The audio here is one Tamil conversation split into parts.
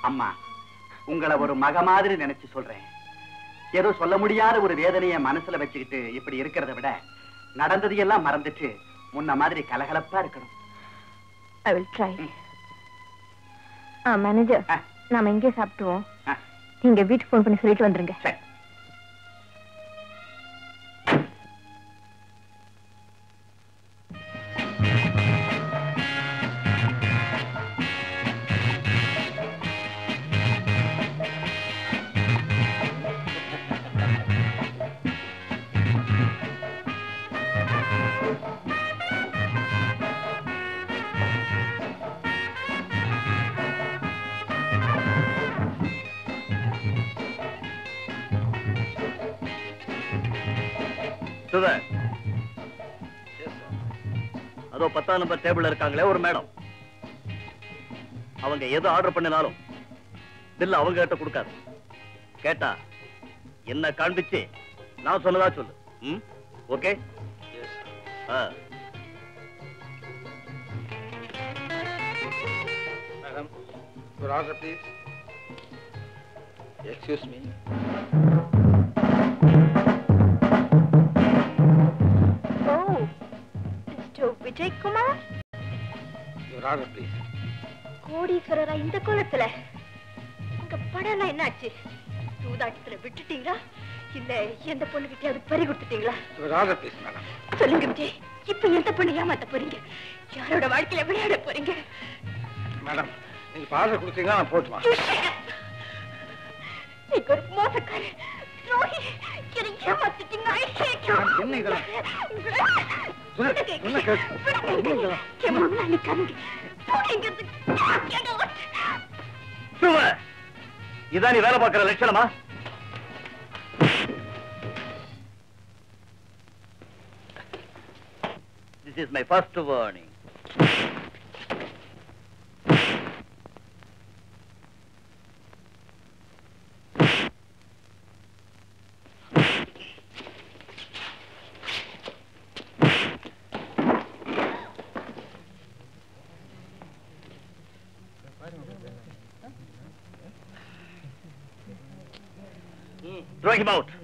அம்மா உங்களை ஒரு மக மாதிரி நினைச்சு சொல்றேன் ஏதோ சொல்ல முடியாத ஒரு வேதனைய மனசுல வச்சுக்கிட்டு இப்படி இருக்கிறத விட நடந்தது எல்லாம் மறந்துட்டு முன்ன மாதிரி கலகலப்பா இருக்கணும் ஐ வில் ட்ரை ஆ மேனேஜர் ஆ. நாம இங்கே சாப்பிட்டுவோம் ஆ, நீங்க வீட்டுக்கு ஃபோன் பண்ணி சொல்லிட்டு வந்துருங்க சரி சுதர் அதோ பத்தாம் நம்பர் டேபிள்ல இருக்காங்களே ஒரு மேடம் அவங்க எது ஆர்டர் பண்ணினாலும் பில் அவங்க கிட்ட கொடுக்காது கேட்டா என்ன காண்பிச்சு நான் சொன்னதா சொல்லு ம் ஓகே ஆ Madam, your order, please. Excuse me. ஓ mister Vijayakumar Your order, please. கோடீஸ்வரரா இந்த கோலத்துல உங்க படம் எல்லாம் என்னாச்சு சூதாட்டத்துல விட்டுட்டீங்களா இல்ல எந்த பொண்ணுகிட்டயாவது பறி கொடுத்துட்டீங்களா Your order, please, madam. சொல்லுங்க விஜய் இப்ப எந்த பொண்ணு ஏமாத்த போறீங்க யாரோட வாழ்க்கையில விளையாட போறீங்க மேடம் நீங்க பார்சல் கொடுத்தீங்கன்னா நான் போட்டுமா You shut up. நீங்க ஒரு மோசக்காரர் துரோகி என்னை ஏமாத்திட்டீங்க I hate you. என்ன இதெல்லாம்? விடுங்க. என்ன கேட்டு? விடுங்க. என்ன இதெல்லாம்? என் முன்னாடி நிக்காதீங்க. போங்க இங்கிருந்து. Get out. சுவர் இதான் நீ வேலை பார்க்கிற லட்சணமா This is my first warning. Throw him out.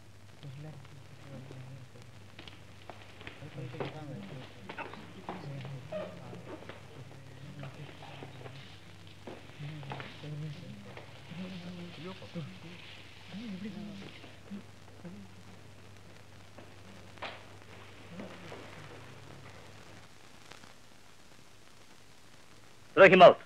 Throw him out.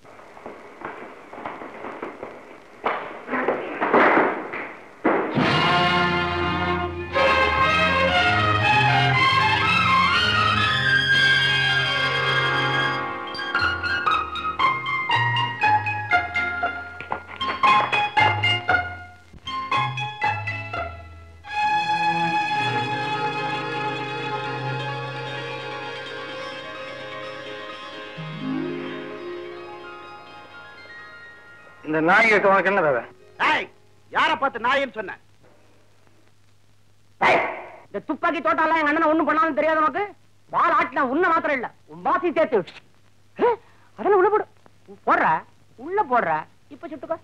இந்த நாய் கிட்ட உனக்கு என்ன வேலை ஏய், யார பார்த்து நாயின்னு சொன்ன இந்த துப்பாக்கி தோட்டம் எங்க அண்ணன் ஒண்ணும் பண்ணாலும் தெரியாது உனக்கு பால் ஆட்டினா உன்ன மாத்திரம் இல்ல உன் பாசி சேர்த்து ஹே, அதெல்லாம் உள்ள போடு போடுற உள்ள போடுற இப்ப சுட்டுக்கோ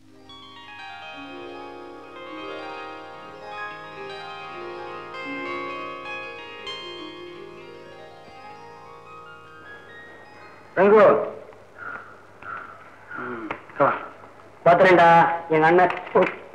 ரங்கு பாத்துறேன்டா எங்க அண்ணன்